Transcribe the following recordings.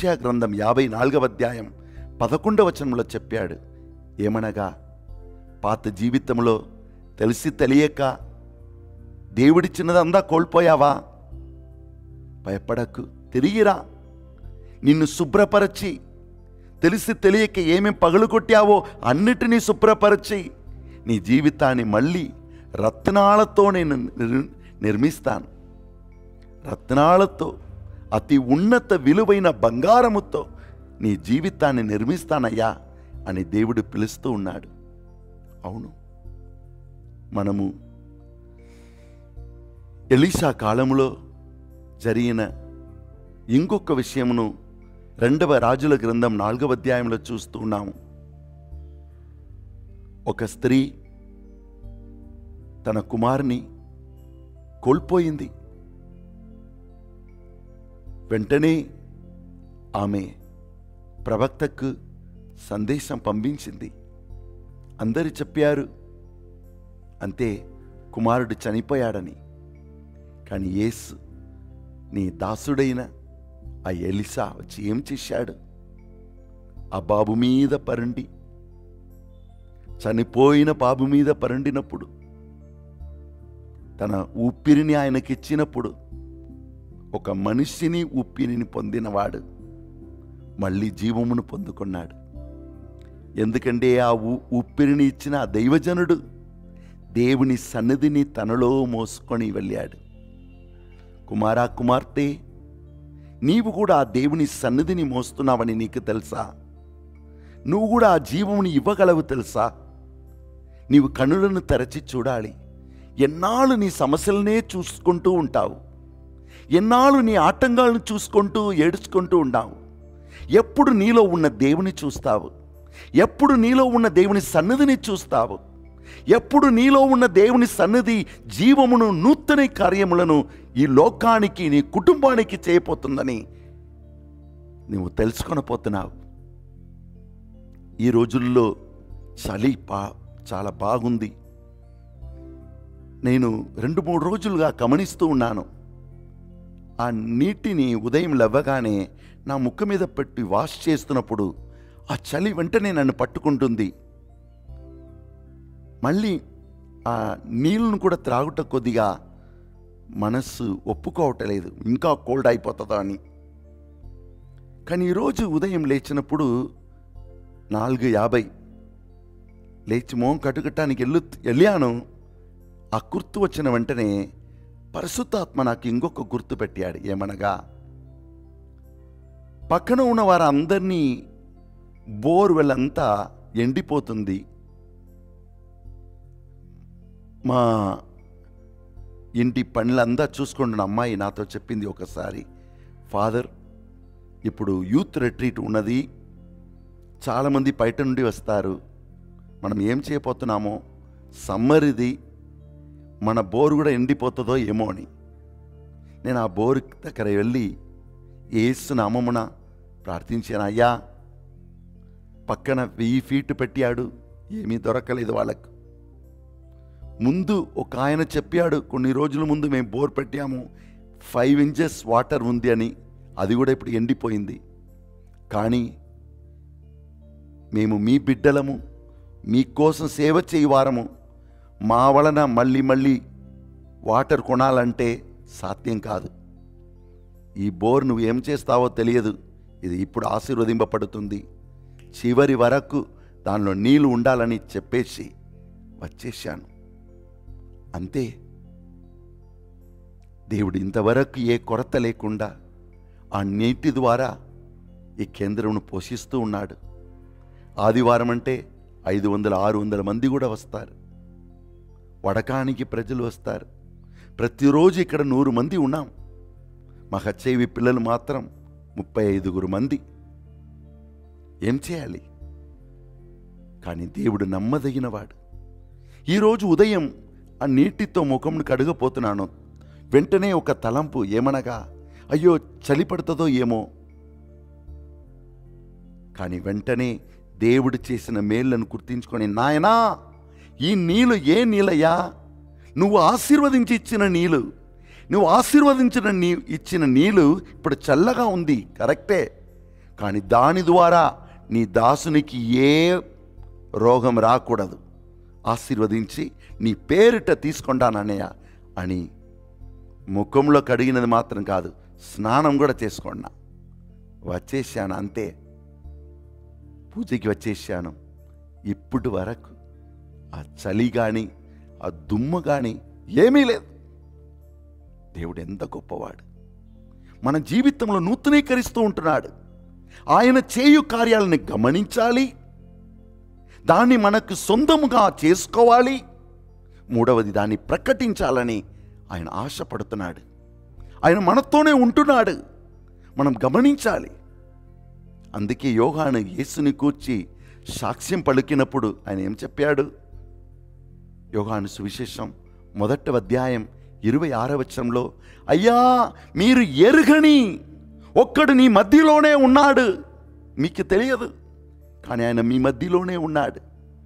యెషయా గ్రంథం యాభై నాలుగవ అధ్యాయం పదకొండవ వచనంలో చెప్పాడు ఏమనగా పాత జీవితంలో తెలిసి తెలియక దేవుడిచ్చినదంతా కోల్పోయావా భయపడకు తిరిగిరా నిన్ను శుభ్రపరచి తెలిసి తెలియక ఏమేం పగలు కొట్టావో అన్నిటినీ శుభ్రపరచి నీ జీవితాన్ని మళ్ళీ రత్నాలతో నేను నిర్- నిర్మిస్తాను రత్నాలతో అతి ఉన్నత విలువైన బంగారముతో నీ జీవితాన్ని నిర్మిస్తానయ్యా అని దేవుడు పిలుస్తూ ఉన్నాడు అవును మనము ఎలీషా కాలంలో జరిగిన ఇంకొక విషయమును రెండవ రాజుల గ్రంథం నాలుగవ అధ్యాయంలో చూస్తూ ఉన్నాము ఒక స్త్రీ తన కుమారుని కోల్పోయింది వెంటనే ఆమె ప్రవక్తకు సందేశం పంపించింది అందరు చెప్పారు అంతే కుమారుడు చనిపోయాడని కానీ యేసు నీ దాసుడైన ఆ ఎలిసా వచ్చి ఏం చేశాడు ఆ బాబు మీద పరండి చనిపోయిన బాబు మీద పరండినప్పుడు తన ఊపిరిని ఆయనకిచ్చినప్పుడు ఒక మనిషిని ఊపిరిని పొందినవాడు మళ్ళీ జీవమును పొందుకున్నాడు ఎందుకంటే ఆ ఊ ఊపిరిని ఇచ్చిన ఆ దైవజనుడు దేవుని సన్నిధిని తనలో మోసుకొని వెళ్ళాడు కుమారా కుమార్తె నీవు కూడా ఆ దేవుని సన్నిధిని మోస్తున్నావని నీకు తెలుసా నువ్వు కూడా ఆ జీవముని ఇవ్వగలవు తెలుసా నీవు కనులను తెరచి చూడాలి ఎన్నాళ్ళు నీ సమస్యలనే చూసుకుంటూ ఉంటావు ఎన్నాళ్ళు నీ ఆటంకాలను చూసుకుంటూ ఏడుచుకుంటూ ఉన్నావు ఎప్పుడు నీలో ఉన్న దేవుని చూస్తావు ఎప్పుడు నీలో ఉన్న దేవుని సన్నిధిని చూస్తావు ఎప్పుడు నీలో ఉన్న దేవుని సన్నిధి జీవమును నూతన కార్యములను ఈ లోకానికి నీ కుటుంబానికి చేయబోతుందని నువ్వు తెలుసుకొనపోతున్నావు ఈ రోజుల్లో చలి పా చాలా బాగుంది నేను రెండు మూడు రోజులుగా గమనిస్తూ ఉన్నాను ఆ నీటిని ఉదయం లవ్వగానే నా ముక్కు మీద పెట్టి వాష్ చేస్తున్నప్పుడు ఆ చలి వెంటనే నన్ను పట్టుకుంటుంది మళ్ళీ ఆ నీళ్ళను కూడా త్రాగుట కొద్దిగా మనస్సు ఒప్పుకోవటలేదు ఇంకా కోల్డ్ అయిపోతుందా అని కానీ ఈరోజు ఉదయం లేచినప్పుడు నాలుగు యాభై లేచి మోం కట్టుకట్టానికి వెళ్ళు వెళ్ళాను ఆ గుర్తు వచ్చిన వెంటనే పరిశుద్ధాత్మ నాకు ఇంకొక గుర్తు పెట్టాడు ఏమనగా పక్కన ఉన్న వారందరినీ బోర్వెల్ అంతా ఎండిపోతుంది మా ఇంటి పనులంతా చూసుకుంటున్న అమ్మాయి నాతో చెప్పింది ఒకసారి ఫాదర్ ఇప్పుడు యూత్ రెట్రీట్ ఉన్నది చాలామంది బయట నుండి వస్తారు మనం ఏం చేయబోతున్నామో సమ్మర్ ఇది మన బోరు కూడా ఎండిపోతుందో ఏమో అని నేను ఆ బోరు దగ్గర వెళ్ళి ఏసు నామమున ప్రార్థించాను అయ్యా పక్కన వెయ్యి ఫీట్ పెట్టాడు ఏమీ దొరకలేదు వాళ్ళకు ముందు ఒక ఆయన చెప్పాడు కొన్ని రోజుల ముందు మేము బోర్ పెట్టాము ఫైవ్ ఇంచెస్ వాటర్ ఉంది అని అది కూడా ఇప్పుడు ఎండిపోయింది కానీ మేము మీ బిడ్డలము మీకోసం సేవ చేయవారము మా వలన మళ్ళీ మళ్ళీ వాటర్ కొనాలంటే సాధ్యం కాదు ఈ బోర్ నువ్వు ఏం చేస్తావో తెలియదు ఇది ఇప్పుడు ఆశీర్వదింపబడుతుంది చివరి వరకు దానిలో నీళ్లు ఉండాలని చెప్పేసి వచ్చేసాను అంతే దేవుడు ఇంతవరకు ఏ కొరత లేకుండా ఆ నీటి ద్వారా ఈ కేంద్రంను పోషిస్తూ ఉన్నాడు ఆదివారం అంటే ఐదు వందల ఆరు వందల మంది కూడా వస్తారు వడకానికి ప్రజలు వస్తారు ప్రతిరోజు ఇక్కడ నూరు మంది ఉన్నాం మా హచ్ఐవి పిల్లలు మాత్రం ముప్పై ఐదుగురు మంది ఏం చేయాలి కానీ దేవుడు నమ్మదగినవాడు ఈరోజు ఉదయం ఆ నీటితో ముఖంను కడగపోతున్నాను వెంటనే ఒక తలంపు ఏమనగా అయ్యో చలి పడుతుందో ఏమో కానీ వెంటనే దేవుడు చేసిన మేళ్లను గుర్తించుకొని నాయనా ఈ నీళ్ళు ఏ నీళ్ళయ్యా నువ్వు ఆశీర్వదించి ఇచ్చిన నీళ్ళు నువ్వు ఆశీర్వదించిన నీ ఇచ్చిన నీళ్ళు ఇప్పుడు చల్లగా ఉంది కరెక్టే కానీ దాని ద్వారా నీ దాసునికి ఏ రోగం రాకూడదు ఆశీర్వదించి నీ పేరిట తీసుకుంటానన్నయ్య అని ముఖంలో కడిగినది మాత్రం కాదు స్నానం కూడా చేసుకున్నా వచ్చేసాను అంతే పూజకి వచ్చేసాను ఇప్పటి వరకు ఆ చలి కానీ ఆ దుమ్ము కానీ ఏమీ లేదు దేవుడు ఎంత గొప్పవాడు మన జీవితంలో నూతనీకరిస్తూ ఉంటున్నాడు ఆయన చేయు కార్యాలని గమనించాలి దాన్ని మనకు సొంతముగా చేసుకోవాలి మూడవది దాన్ని ప్రకటించాలని ఆయన ఆశపడుతున్నాడు ఆయన మనతోనే ఉంటున్నాడు మనం గమనించాలి అందుకే యోగాను యేసుని కూర్చి సాక్ష్యం పలికినప్పుడు ఆయన ఏం చెప్పాడు యోగాను సువిశేషం మొదట అధ్యాయం ఇరవై ఆరవచనంలో అయ్యా మీరు ఎరుగని ఒక్కడు నీ మధ్యలోనే ఉన్నాడు మీకు తెలియదు కానీ ఆయన మీ మధ్యలోనే ఉన్నాడు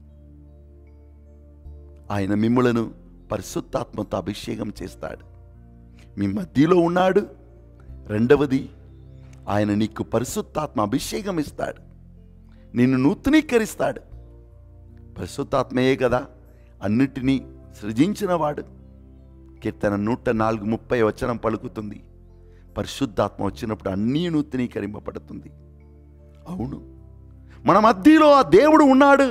ఆయన మిమ్ములను పరిశుద్ధాత్మతో అభిషేకం చేస్తాడు మీ మధ్యలో ఉన్నాడు రెండవది ఆయన నీకు పరిశుద్ధాత్మ అభిషేకం ఇస్తాడు నిన్ను నూతనీకరిస్తాడు పరిశుద్ధాత్మయే కదా అన్నిటినీ సృజించినవాడు కీర్తన నూట నాలుగు ముప్పై వచనం పలుకుతుంది పరిశుద్ధాత్మ వచ్చినప్పుడు అన్నీ నూతనీకరింపబడుతుంది అవును మన మధ్యలో ఆ దేవుడు ఉన్నాడు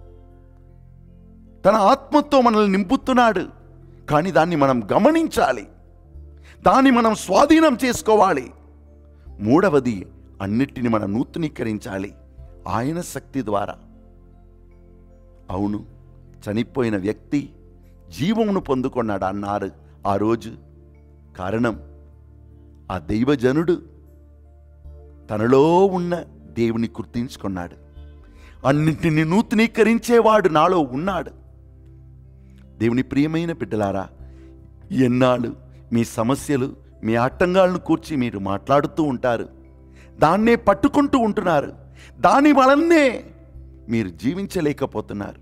తన ఆత్మతో మనల్ని నింపుతున్నాడు కానీ దాన్ని మనం గమనించాలి దాన్ని మనం స్వాధీనం చేసుకోవాలి మూడవది అన్నిటిని మనం నూతనీకరించాలి ఆయన శక్తి ద్వారా అవును చనిపోయిన వ్యక్తి జీవమును పొందుకున్నాడు అన్నారు ఆ రోజు కారణం ఆ దైవజనుడు తనలో ఉన్న దేవుని గుర్తించుకున్నాడు అన్నింటిని నూతనీకరించేవాడు నాలో ఉన్నాడు దేవుని ప్రియమైన బిడ్డలారా ఎన్నాళ్ళు మీ సమస్యలు మీ ఆటంకాలను కూర్చి మీరు మాట్లాడుతూ ఉంటారు దాన్నే పట్టుకుంటూ ఉంటున్నారు దాని వలనే మీరు జీవించలేకపోతున్నారు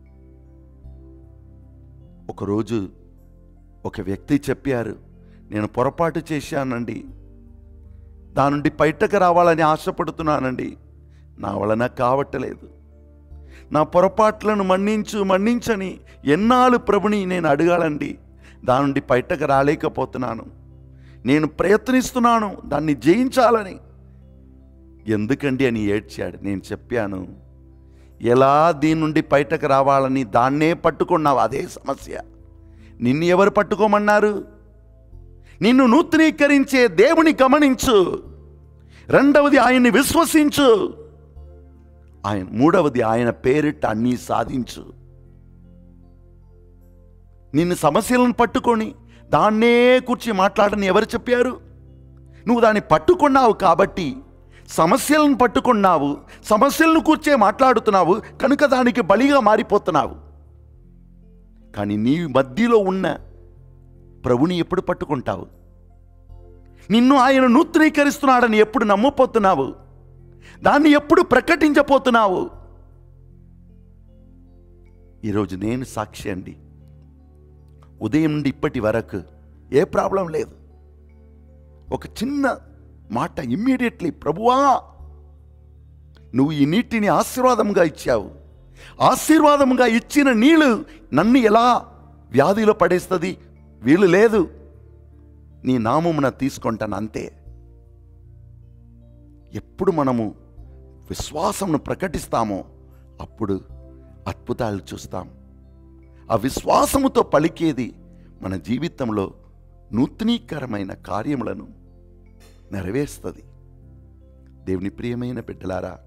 ఒకరోజు ఒక వ్యక్తి చెప్పారు నేను పొరపాటు చేశానండి దాని నుండి బయటకు రావాలని ఆశపడుతున్నానండి నా వలన కావట్లేదు నా పొరపాట్లను మన్నించు మన్నించని ఎన్నాళ్ళు ప్రభుని నేను అడగాలండి దాని నుండి బయటకు రాలేకపోతున్నాను నేను ప్రయత్నిస్తున్నాను దాన్ని జయించాలని ఎందుకండి అని ఏడ్చాడు నేను చెప్పాను ఎలా దీని నుండి బయటకు రావాలని దాన్నే పట్టుకున్నావు అదే సమస్య నిన్ను ఎవరు పట్టుకోమన్నారు నిన్ను నూతనీకరించే దేవుని గమనించు రెండవది ఆయన్ని విశ్వసించు ఆయన మూడవది ఆయన పేరిట అన్నీ సాధించు నిన్ను సమస్యలను పట్టుకొని దాన్నే కూర్చి మాట్లాడని ఎవరు చెప్పారు నువ్వు దాన్ని పట్టుకున్నావు కాబట్టి సమస్యలను పట్టుకున్నావు సమస్యలను కూర్చే మాట్లాడుతున్నావు కనుక దానికి బలిగా మారిపోతున్నావు కానీ నీ మధ్యలో ఉన్న ప్రభుని ఎప్పుడు పట్టుకుంటావు నిన్ను ఆయన నూతనీకరిస్తున్నాడని ఎప్పుడు నమ్మపోతున్నావు దాన్ని ఎప్పుడు ప్రకటించపోతున్నావు ఈరోజు నేను సాక్షి అండి ఉదయం నుండి ఇప్పటి వరకు ఏ ప్రాబ్లం లేదు ఒక చిన్న మాట ఇమ్మీడియట్లీ ప్రభువా నువ్వు ఈ నీటిని ఆశీర్వాదంగా ఇచ్చావు ఆశీర్వాదంగా ఇచ్చిన నీళ్ళు నన్ను ఎలా వ్యాధిలో పడేస్తుంది వీలు లేదు నీ నామమున తీసుకుంటాను అంతే ఎప్పుడు మనము విశ్వాసమును ప్రకటిస్తామో అప్పుడు అద్భుతాలు చూస్తాం ఆ విశ్వాసముతో పలికేది మన జీవితంలో నూతనీకరమైన కార్యములను నెరవేరుస్తుంది దేవుని ప్రియమైన బిడ్డలారా